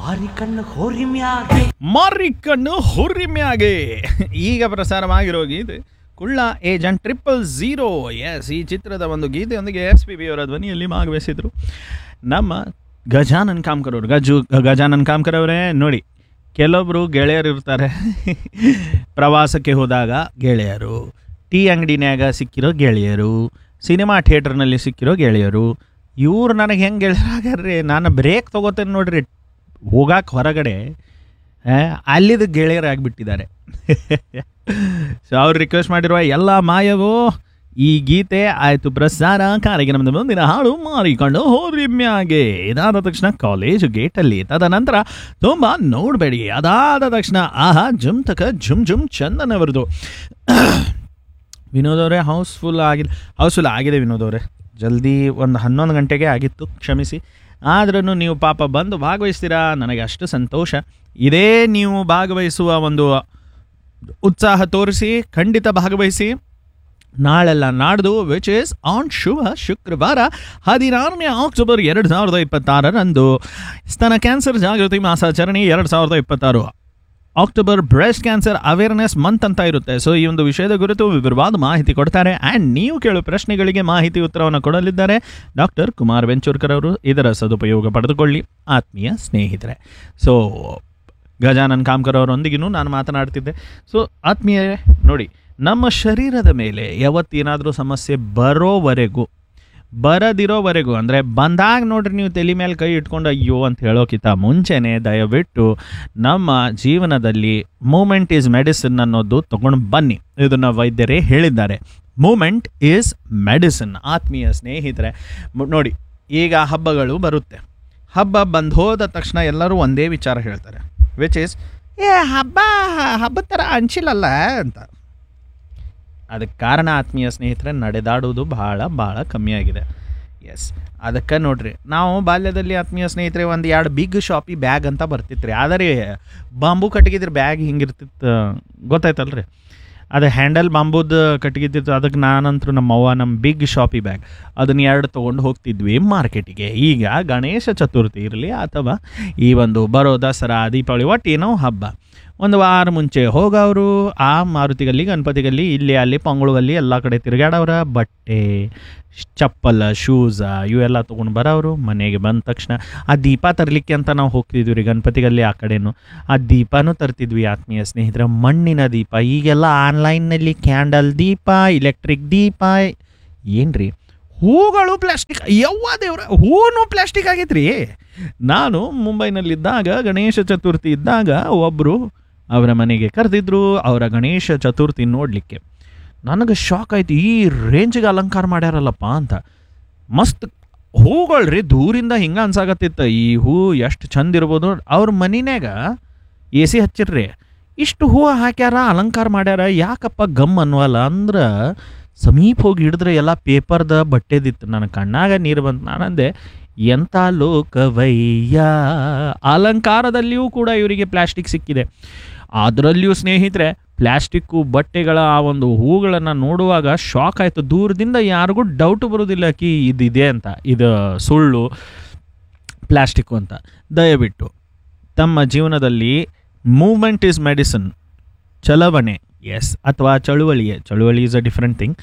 ಮಾರಿ ಕಣ್ಣು ಹೋರಿ ಮ್ಯಾಗೆ ಮಾರಿಕಣ್ಣು ಹುರಿಮ್ಯಾಗೆ ಈಗ ಪ್ರಸಾರವಾಗಿರೋ ಗೀತೆ ಕುಳ್ಳ ಏಜೆಂಟ್ ಟ್ರಿಪಲ್ ಝೀರೋ ಎಸ್ ಈ ಚಿತ್ರದ ಒಂದು ಗೀತೆಯೊಂದಿಗೆ ಎಸ್ ಪಿ ಬಿ ಅವರ ಧ್ವನಿಯಲ್ಲಿ ಭಾಗವಹಿಸಿದ್ರು ನಮ್ಮ ಗಜಾನನ್ ಕಾಮ್ಕರ್ ಅವರು ಗಜು ಗಜಾನನ್ ಕಾಮ್ಕರ್ ಅವರೇ ನೋಡಿ ಕೆಲವೊಬ್ಬರು ಗೆಳೆಯರು ಇರ್ತಾರೆ ಪ್ರವಾಸಕ್ಕೆ ಹೋದಾಗ ಗೆಳೆಯರು ಟೀ ಅಂಗಡಿನ್ಯಾಗ ಸಿಕ್ಕಿರೋ ಗೆಳೆಯರು ಸಿನಿಮಾ ಥಿಯೇಟ್ರ್ನಲ್ಲಿ ಸಿಕ್ಕಿರೋ ಗೆಳೆಯರು ಇವ್ರು ನನಗೆ ಹೆಂಗೆ ಗೆಳೆಯರಾಗ್ಯಾರ್ರಿ ನಾನು ಬ್ರೇಕ್ ತೊಗೋತೇನೆ ನೋಡ್ರಿ ಹೋಗಾಕ ಹೊರಗಡೆ ಆ, ಅಲ್ಲಿದ ಗೆಳೆಯರಾಗಿಬಿಟ್ಟಿದ್ದಾರೆ ಸೊ ಅವ್ರು ರಿಕ್ವೆಸ್ಟ್ ಮಾಡಿರುವ ಎಲ್ಲ ಮಾಯವು ಈ ಗೀತೆ ಆಯಿತು ಪ್ರಸಾರ ಕಾರ್ಯಕ್ರಮದ ಮುಂದಿನ ಹಾಡು ಮಾರಿಕೊಂಡು ಹೋರಿ ಮ್ಯಾಗೆ ಇದಾದ ತಕ್ಷಣ ಕಾಲೇಜು ಗೇಟಲ್ಲಿ ತದನಂತರ ತುಂಬ ನೋಡಬೇಡಿ ಅದಾದ ತಕ್ಷಣ ಆಹಾ ಜುಮ್ ತಕ ಜುಮ್ ಜುಮ್ ಚಂದನ್ ಅವರದು ವಿನೋದ್ ಅವರೇ ಹೌಸ್ಫುಲ್ ಆಗಿದೆ ಹೌಸ್ಫುಲ್ ಆಗಿದೆ ವಿನೋದ್ ಅವರೇ ಜಲ್ದಿ ಒಂದು ಹನ್ನೊಂದು ಗಂಟೆಗೆ ಆಗಿತ್ತು ಕ್ಷಮಿಸಿ ಆದ್ರೂ ನೀವು ಪಾಪ ಬಂದು ಭಾಗವಹಿಸ್ತೀರಾ ನನಗೆ ಅಷ್ಟು ಸಂತೋಷ ಇದೇ ನೀವು ಭಾಗವಹಿಸುವ ಒಂದು ಉತ್ಸಾಹ ತೋರಿಸಿ ಖಂಡಿತ ಭಾಗವಹಿಸಿ ನಾಳೆಲ್ಲ ನಾಡ್ದು ವಿಚ್ ಇಸ್ ಆನ್ ಶುಭ ಶುಕ್ರವಾರ ಹದಿನಾರನೇ ಅಕ್ಟೋಬರ್ ಎರಡು ಸಾವಿರದ ಇಪ್ಪತ್ತಾರರಂದು ಸ್ತನ ಕ್ಯಾನ್ಸರ್ ಜಾಗೃತಿ ಮಾಸಾಚರಣೆ ಎರಡು ಸಾವಿರದ ಇಪ್ಪತ್ತಾರು October breast cancer awareness month ಅಂತ ಇರುತ್ತೆ ಸೊ ಈ ಒಂದು ವಿಷಯದ ಕುರಿತು ವಿವರವಾದ ಮಾಹಿತಿ ಕೊಡ್ತಾರೆ ಆ್ಯಂಡ್ ನೀವು ಕೇಳೋ ಪ್ರಶ್ನೆಗಳಿಗೆ ಮಾಹಿತಿ ಉತ್ತರವನ್ನು ಕೊಡಲಿದ್ದಾರೆ ಡಾಕ್ಟರ್ ಕುಮಾರ್ ವೆಂಚೂರ್ಕರ್ ಅವರು ಇದರ ಸದುಪಯೋಗ ಪಡೆದುಕೊಳ್ಳಿ ಆತ್ಮೀಯ ಸ್ನೇಹಿತರೆ ಸೊ ಗಜಾನನ್ ಕಾಮ್ಕರ್ ಅವರೊಂದಿಗೂ ನಾನು ಮಾತನಾಡ್ತಿದ್ದೆ ಸೊ ಆತ್ಮೀಯ ನೋಡಿ ನಮ್ಮ ಶರೀರದ ಮೇಲೆ ಯಾವತ್ತೇನಾದರೂ ಸಮಸ್ಯೆ ಬರೋವರೆಗೂ ಬರದಿರೋವರೆಗೂ ಅಂದರೆ ಬಂದಾಗ ನೋಡ್ರಿ ನೀವು ತಲೆ ಮೇಲೆ ಕೈ ಇಟ್ಕೊಂಡು ಅಯ್ಯೋ ಅಂತ ಹೇಳೋಕ್ಕಿಂತ ಮುಂಚೆನೇ ದಯವಿಟ್ಟು ನಮ್ಮ ಜೀವನದಲ್ಲಿ ಮೂಮೆಂಟ್ ಈಸ್ ಮೆಡಿಸಿನ್ ಅನ್ನೋದು ತಗೊಂಡು ಬನ್ನಿ ಇದನ್ನು ವೈದ್ಯರೇ ಹೇಳಿದ್ದಾರೆ ಮೂಮೆಂಟ್ ಈಸ್ ಮೆಡಿಸಿನ್ ಆತ್ಮೀಯ ಸ್ನೇಹಿತರೆ ಮ್- ನೋಡಿ ಈಗ ಹಬ್ಬಗಳು ಬರುತ್ತೆ ಹಬ್ಬ ಬಂದು ಹೋದ ತಕ್ಷಣ ಎಲ್ಲರೂ ಒಂದೇ ವಿಚಾರ ಹೇಳ್ತಾರೆ ವಿಚ್ ಈಸ್ ಏ ಹಬ್ಬ ಹಬ್ಬದ ಥರ ಹಂಚಿಲ್ಲಲ್ಲ ಅಂತ ಅದಕ್ಕೆ ಕಾರಣ ಆತ್ಮೀಯ ಸ್ನೇಹಿತರೆ ನಡೆದಾಡುವುದು ಭಾಳ ಭಾಳ ಕಮ್ಮಿ ಆಗಿದೆ ಎಸ್ ಅದಕ್ಕೆ ನೋಡ್ರಿ ನಾವು ಬಾಲ್ಯದಲ್ಲಿ ಆತ್ಮೀಯ ಸ್ನೇಹಿತರೆ ಒಂದು ಎರಡು ಬಿಗ್ ಶಾಪಿ ಬ್ಯಾಗ್ ಅಂತ ಬರ್ತಿತ್ತು ರೀ ಆದರೆ ಬಾಂಬು ಕಟ್ಗಿದ್ರ ಬ್ಯಾಗ್ ಹಿಂಗಿರ್ತಿತ್ತು ಗೊತ್ತಾಯ್ತಲ್ರಿ ಅದು ಹ್ಯಾಂಡಲ್ ಬಾಂಬುದು ಕಟ್ಗಿದ್ದಿತ್ತು ಅದಕ್ಕೆ ನಾನಂತರೂ ನಮ್ಮ ಅವ್ವ ನಮ್ಮ ಬಿಗ್ ಶಾಪಿ ಬ್ಯಾಗ್ ಅದನ್ನ ಎರಡು ತೊಗೊಂಡು ಹೋಗ್ತಿದ್ವಿ ಮಾರ್ಕೆಟಿಗೆ ಈಗ ಗಣೇಶ ಚತುರ್ಥಿ ಇರಲಿ ಅಥವಾ ಈ ಒಂದು ಬರೋ ದಸರಾ ದೀಪಾವಳಿ ಒಟ್ಟು ಏನೋ ಹಬ್ಬ ಒಂದು ವಾರ ಮುಂಚೆ ಹೋಗವರು ಆ ಮಾರುತಿಗಲ್ಲಿ ಗಣಪತಿಗಲ್ಲಿ ಇಲ್ಲಿ ಅಲ್ಲಿ ಪಂಗುಳುವಲ್ಲಿ ಎಲ್ಲ ಕಡೆ ತಿರುಗಾಡವ್ರ ಬಟ್ಟೆ ಶ್- ಚಪ್ಪಲ ಶೂಸ ಇವೆಲ್ಲ ತೊಗೊಂಡು ಬರೋರು ಮನೆಗೆ ಬಂದ ತಕ್ಷಣ ಆ ದೀಪ ತರಲಿಕ್ಕೆ ಅಂತ ನಾವು ಹೋಗ್ತಿದ್ವಿ ರೀ ಗಣಪತಿಗಲ್ಲಿ ಆ ಕಡೆನು ಆ ದೀಪನೂ ತರ್ತಿದ್ವಿ ಆತ್ಮೀಯ ಸ್ನೇಹಿತರ ಮಣ್ಣಿನ ದೀಪ ಈಗೆಲ್ಲ ಆನ್ಲೈನ್ನಲ್ಲಿ ಕ್ಯಾಂಡಲ್ ದೀಪ ಇಲೆಕ್ಟ್ರಿಕ್ ದೀಪ ಏನ್ರಿ ಹೂಗಳು ಪ್ಲಾಸ್ಟಿಕ್ ಯವ್ವ ದೇವ್ರ ಹೂನು ಪ್ಲಾಸ್ಟಿಕ್ ಆಗೈತ್ರಿ ನಾನು ಮುಂಬೈನಲ್ಲಿದ್ದಾಗ ಗಣೇಶ ಚತುರ್ಥಿ ಇದ್ದಾಗ ಒಬ್ಬರು ಅವರ ಮನೆಗೆ ಕರೆದಿದ್ರು ಅವರ ಗಣೇಶ ಚತುರ್ಥಿ ನೋಡಲಿಕ್ಕೆ ನನಗೆ ಶಾಕ್ ಆಯ್ತು ಈ ರೇಂಜಿಗೆ ಅಲಂಕಾರ ಮಾಡ್ಯಾರಲ್ಲಪ್ಪ ಅಂತ ಮಸ್ತ್ ಹೂಗಳ್ರಿ ದೂರಿಂದ ಹಿಂಗೆ ಅನ್ಸಾಕತ್ತಿತ್ತು ಈ ಹೂ ಎಷ್ಟು ಚಂದ ಇರ್ಬೋದು ಅವ್ರ ಮನಿನ್ಯಾಗ ಎ ಸಿ ಹಚ್ಚಿರ್ರಿ ಇಷ್ಟು ಹೂವು ಹಾಕ್ಯಾರ ಅಲಂಕಾರ ಮಾಡ್ಯಾರ ಯಾಕಪ್ಪ ಗಮ್ ಅನ್ನುವಲ್ಲ ಅಂದ್ರೆ ಸಮೀಪ ಹೋಗಿ ಹಿಡಿದ್ರೆ ಎಲ್ಲ ಪೇಪರ್ದ ಬಟ್ಟೆದಿತ್ತು ನನ್ನ ಕಣ್ಣಾಗ ನೀರು ಬಂತು ನಾನಂದೆ ಎಂಥ ಲೋಕವಯ್ಯ ಅಲಂಕಾರದಲ್ಲಿಯೂ ಕೂಡ ಇವರಿಗೆ ಪ್ಲಾಸ್ಟಿಕ್ ಸಿಕ್ಕಿದೆ ಅದರಲ್ಲಿಯೂ ಸ್ನೇಹಿತರೆ ಪ್ಲಾಸ್ಟಿಕ್ಕು ಬಟ್ಟೆಗಳ ಆ ಒಂದು ಹೂಗಳನ್ನು ನೋಡುವಾಗ ಶಾಕ್ ಆಯಿತು ದೂರದಿಂದ ಯಾರಿಗೂ ಡೌಟ್ ಬರೋದಿಲ್ಲ ಕಿ ಇದಿದೆ ಅಂತ ಇದು ಸುಳ್ಳು ಪ್ಲಾಸ್ಟಿಕ್ಕು ಅಂತ ದಯವಿಟ್ಟು ತಮ್ಮ ಜೀವನದಲ್ಲಿ ಮೂಮೆಂಟ್ ಈಸ್ ಮೆಡಿಸಿನ್ ಚಲವಣೆ ಎಸ್ ಅಥವಾ ಚಳುವಳಿಯೇ ಚಳುವಳಿ ಈಸ್ ಅ ಡಿಫ್ರೆಂಟ್ ಥಿಂಗ್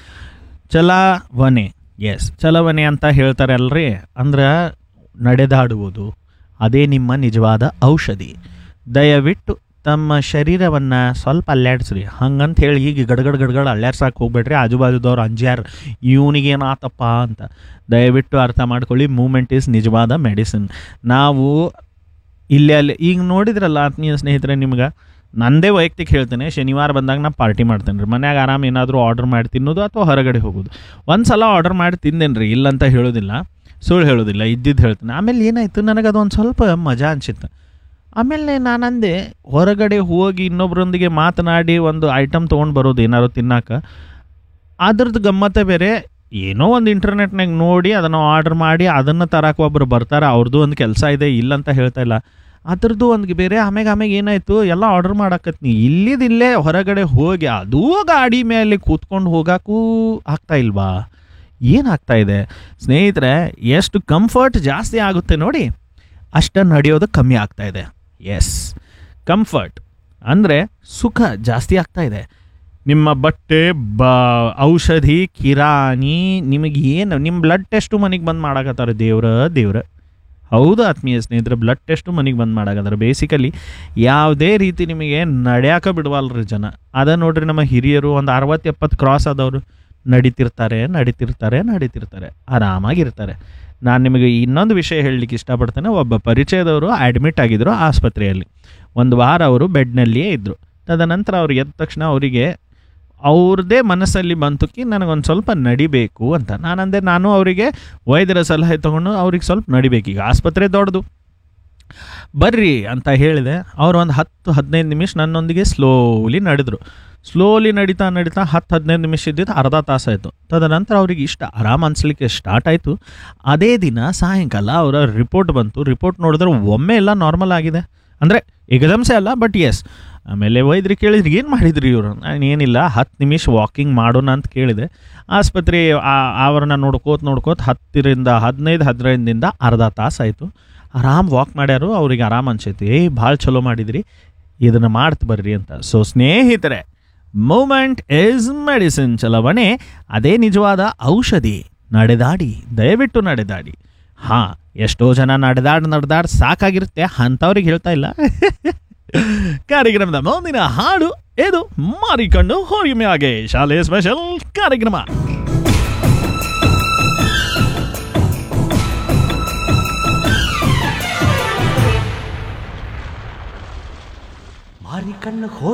ಚಲಾವಣೆ ಎಸ್ ಚಲವಣೆ ಅಂತ ಹೇಳ್ತಾರೆ ಅಲ್ರಿ ಅಂದ್ರೆ ನಡೆದಾಡುವುದು ಅದೇ ನಿಮ್ಮ ನಿಜವಾದ ಔಷಧಿ ದಯವಿಟ್ಟು ತಮ್ಮ ಶರೀರವನ್ನು ಸ್ವಲ್ಪ ಅಲ್ಲಾಡಿಸ್ರಿ ಹಂಗಂತ ಹೇಳಿ ಈಗ ಗಡ್ಗಡ್ ಗಡ್ಗಡ್ ಅಲ್ಲಾಡ್ಸಕ್ಕೆ ಹೋಗ್ಬೇಡ್ರಿ ಆಜು ಬಾಜುದವ್ರು ಅಂಜ್ಯಾರ ಇವನಿಗೇನಾತಪ್ಪ ಅಂತ ದಯವಿಟ್ಟು ಅರ್ಥ ಮಾಡ್ಕೊಳ್ಳಿ ಮೂಮೆಂಟ್ ಈಸ್ ನಿಜವಾದ ಮೆಡಿಸಿನ್ ನಾವು ಇಲ್ಲೇ ಅಲ್ಲಿ ಈಗ ನೋಡಿದ್ರಲ್ಲ ಆತ್ಮೀಯ ಸ್ನೇಹಿತರೆ ನಿಮ್ಗೆ ನಂದೇ ವೈಯಕ್ತಿಕ ಹೇಳ್ತೇನೆ ಶನಿವಾರ ಬಂದಾಗ ನಾ ಪಾರ್ಟಿ ಮಾಡ್ತೇನೆ ರೀ ಮನ್ಯಾಗ ಆರಾಮ್ ಏನಾದರೂ ಆರ್ಡರ್ ಮಾಡಿ ತಿನ್ನೋದು ಅಥವಾ ಹೊರಗಡೆ ಹೋಗೋದು ಒಂದು ಸಲ ಆರ್ಡರ್ ಮಾಡಿ ತಿಂದೇನೆ ರೀ ಇಲ್ಲಂತ ಹೇಳೋದಿಲ್ಲ ಸುಳ್ಳು ಹೇಳೋದಿಲ್ಲ ಇದ್ದಿದ್ದು ಹೇಳ್ತೇನೆ ಆಮೇಲೆ ಏನಾಯಿತು ನನಗೆ ಅದೊಂದು ಸ್ವಲ್ಪ ಮಜಾ ಅನ್ಸಿತ್ತು ಆಮೇಲೆ ನಾನಂದೆ ಹೊರಗಡೆ ಹೋಗಿ ಇನ್ನೊಬ್ಬರೊಂದಿಗೆ ಮಾತನಾಡಿ ಒಂದು ಐಟಮ್ ತೊಗೊಂಡು ಬರೋದು ಏನಾದ್ರು ತಿನ್ನಕ್ಕೆ ಅದ್ರದ್ದು ಗಮ್ಮತ್ತೇ ಬೇರೆ ಏನೋ ಒಂದು ಇಂಟರ್ನೆಟ್ನಾಗ ನೋಡಿ ಅದನ್ನು ಆರ್ಡರ್ ಮಾಡಿ ಅದನ್ನು ತರಕ್ಕೆ ಒಬ್ಬರು ಬರ್ತಾರೆ ಅವ್ರದ್ದು ಒಂದು ಕೆಲಸ ಇದೆ ಇಲ್ಲ ಅಂತ ಹೇಳ್ತಾ ಇಲ್ಲ ಅದ್ರದ್ದು ಒಂದು ಬೇರೆ ಆಮ್ಯಾಗ ಆಮ್ಯಾಗ ಏನಾಯಿತು ಎಲ್ಲ ಆರ್ಡರ್ ಮಾಡಾಕತ್ನಿ ಇಲ್ಲಿದಿಲ್ಲೇ ಹೊರಗಡೆ ಹೋಗಿ ಅದೂ ಗಾಡಿ ಮೇಲೆ ಕೂತ್ಕೊಂಡು ಹೋಗಾಕೂ ಆಗ್ತಾ ಇಲ್ವಾ ಏನಾಗ್ತಾ ಇದೆ ಸ್ನೇಹಿತರೆ ಎಷ್ಟು ಕಂಫರ್ಟ್ ಜಾಸ್ತಿ ಆಗುತ್ತೆ ನೋಡಿ ಅಷ್ಟ ನಡೆಯೋದು ಕಮ್ಮಿ ಆಗ್ತಾ ಇದೆ ಎಸ್ ಕಂಫರ್ಟ್ ಅಂದರೆ ಸುಖ ಜಾಸ್ತಿ ಆಗ್ತಾ ಇದೆ ನಿಮ್ಮ ಬಟ್ಟೆ ಬ ಔಷಧಿ ಕಿರಾಣಿ ನಿಮಗೆ ಏನು ನಿಮ್ಮ ಬ್ಲಡ್ ಟೆಸ್ಟು ಮನೆಗೆ ಬಂದು ಮಾಡಾಕತ್ತಾರೆ ದೇವ್ರ ದೇವ್ರ ಹೌದು ಆತ್ಮೀಯ ಸ್ನೇಹಿತರೆ ಬ್ಲಡ್ ಟೆಸ್ಟು ಮನೆಗೆ ಬಂದು ಮಾಡಾಕತ್ತಾರೆ ಬೇಸಿಕಲಿ ಯಾವುದೇ ರೀತಿ ನಿಮಗೆ ನಡ್ಯಾಕ ಬಿಡವಲ್ರಿ ಜನ ಅದ ನೋಡ್ರಿ ನಮ್ಮ ಹಿರಿಯರು ಒಂದು ಅರವತ್ತು ಎಪ್ಪತ್ತು ಕ್ರಾಸ್ ಆದವರು ನಡೀತಿರ್ತಾರೆ ನಡೀತಿರ್ತಾರೆ ನಡೀತಿರ್ತಾರೆ ಆರಾಮಾಗಿರ್ತಾರೆ ನಾನು ನಿಮಗೆ ಇನ್ನೊಂದು ವಿಷಯ ಹೇಳಲಿಕ್ಕೆ ಇಷ್ಟಪಡ್ತೇನೆ ಒಬ್ಬ ಪರಿಚಯದವರು ಅಡ್ಮಿಟ್ ಆಗಿದ್ದರು ಆಸ್ಪತ್ರೆಯಲ್ಲಿ ಒಂದು ವಾರ ಅವರು ಬೆಡ್ನಲ್ಲಿಯೇ ಇದ್ದರು ತದನಂತರ ಅವ್ರು ಎದ್ದ ತಕ್ಷಣ ಅವರಿಗೆ ಅವ್ರದ್ದೇ ಮನಸ್ಸಲ್ಲಿ ಬಂತು ಕಿ ನನಗೊಂದು ಸ್ವಲ್ಪ ನಡಿಬೇಕು ಅಂತ ನಾನಂದೆ ನಾನು ಅವರಿಗೆ ವೈದ್ಯರ ಸಲಹೆ ತೊಗೊಂಡು ಅವ್ರಿಗೆ ಸ್ವಲ್ಪ ನಡಿಬೇಕು ಈಗ ಆಸ್ಪತ್ರೆ ದೊಡ್ಡದು ಬರ್ರಿ ಅಂತ ಹೇಳಿದೆ ಅವ್ರು ಒಂದು ಹತ್ತು ಹದಿನೈದು ನಿಮಿಷ ನನ್ನೊಂದಿಗೆ ಸ್ಲೋಲಿ ನಡೆದ್ರು ಸ್ಲೋಲಿ ನಡೀತಾ ನಡೀತಾ ಹತ್ತು ಹದಿನೈದು ನಿಮಿಷ ಇದ್ದಿದ್ದು ಅರ್ಧ ತಾಸಾಯಿತು ತದನಂತರ ಅವ್ರಿಗೆ ಇಷ್ಟ ಆರಾಮ್ ಅನ್ಸ್ಲಿಕ್ಕೆ ಸ್ಟಾರ್ಟ್ ಆಯಿತು ಅದೇ ದಿನ ಸಾಯಂಕಾಲ ಅವರ ರಿಪೋರ್ಟ್ ಬಂತು ರಿಪೋರ್ಟ್ ನೋಡಿದ್ರೆ ಒಮ್ಮೆ ಎಲ್ಲ ನಾರ್ಮಲ್ ಆಗಿದೆ ಅಂದರೆ ಏಕದಮ್ಸೆ ಅಲ್ಲ ಬಟ್ ಎಸ್ ಆಮೇಲೆ ವೈದ್ಯರು ಕೇಳಿದ್ರು ಏನು ಮಾಡಿದ್ರಿ ಇವರು ನಾನು ಏನಿಲ್ಲ ಹತ್ತು ನಿಮಿಷ ವಾಕಿಂಗ್ ಮಾಡೋಣ ಅಂತ ಕೇಳಿದೆ ಆಸ್ಪತ್ರೆ ಆ- ಆವರಣ ನೋಡ್ಕೋತ ನೋಡ್ಕೋತ ಹತ್ತರಿಂದ ಹದಿನೈದು ಹದಿನೈದರಿಂದ ಅರ್ಧ ತಾಸು ಆಯಿತು ಆರಾಮ್ ವಾಕ್ ಮಾಡ್ಯಾರು ಅವ್ರಿಗೆ ಆರಾಮ್ ಅನ್ಸೈತಿ ಏಯ್ ಭಾಳ ಚಲೋ ಮಾಡಿದ್ರಿ ಇದನ್ನು ಮಾಡ್ತು ಬರ್ರಿ ಅಂತ ಸೊ ಸ್ನೇಹಿತರೆ ಮೂಮೆಂಟ್ ಈಸ್ ಮೆಡಿಸಿನ್ ಚಲವಣೆ ಅದೇ ನಿಜವಾದ ಔಷಧಿ ನಡೆದಾಡಿ ದಯವಿಟ್ಟು ನಡೆದಾಡಿ ಹಾಂ ಎಷ್ಟೋ ಜನ ನಡೆದಾಡ್ ನಡೆದಾಡ್ ಸಾಕಾಗಿರುತ್ತೆ ಅಂಥವ್ರಿಗೆ ಹೇಳ್ತಾ ಇಲ್ಲ ಕಾರ್ಯಕ್ರಮದ ಮುಂದಿನ ಹಾಡು ಇದು ಮಾರಿಕೊಂಡು ಹೋರಿಮೆ ಹಾಗೆ ಶಾಲೆ ಸ್ಪೆಷಲ್ ಕಾರ್ಯಕ್ರಮ ಮಾರಿ ಕಣ್ಣು